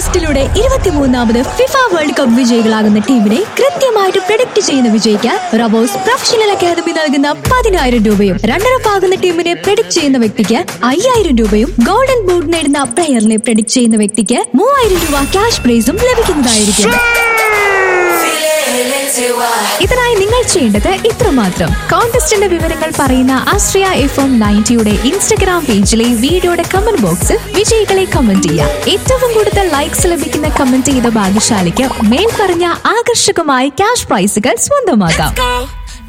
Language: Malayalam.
ടെസ്റ്റിലൂടെ ഇരുപത്തിമൂന്നാമത് ഫിഫ വേൾഡ് കപ്പ് വിജയികളാകുന്ന ടീമിനെ കൃത്യമായിട്ട് പ്രഡിക്ട് ചെയ്യുന്ന വിജയിക്കാൻ റബോസ് പ്രൊഫഷണൽ അക്കാദമി നൽകുന്ന പതിനായിരം രൂപയും റണ്ണറപ്പ് ആകുന്ന ടീമിനെ പ്രഡിക്ട് ചെയ്യുന്ന വ്യക്തിക്ക് അയ്യായിരം രൂപയും ഗോൾഡൻ ബൂട്ട് നേടുന്ന പ്ലെയറിനെ പ്രഡിക്ട് ചെയ്യുന്ന വ്യക്തിക്ക് മൂവായിരം രൂപ ക്യാഷ് പ്രൈസും ലഭിക്കുന്നതായിരിക്കും ഇതിനായി നിങ്ങൾ ചെയ്യേണ്ടത് ഇത്രമാത്രം കോൺടെസ്റ്റിന്റെ വിവരങ്ങൾ പറയുന്ന ആശ്രയ എഫ് എം നയൻറ്റിയുടെ ഇൻസ്റ്റഗ്രാം പേജിലെ വീഡിയോയുടെ കമന്റ് ബോക്സിൽ വിജയികളെ കമന്റ് ചെയ്യാം ഏറ്റവും കൂടുതൽ ലൈക്സ് ലഭിക്കുന്ന കമന്റ് ചെയ്ത ഭാഗ്യശാലിക്ക് മേൽ പറഞ്ഞ ആകർഷകമായ ക്യാഷ് പ്രൈസുകൾ സ്വന്തമാക്കാം go.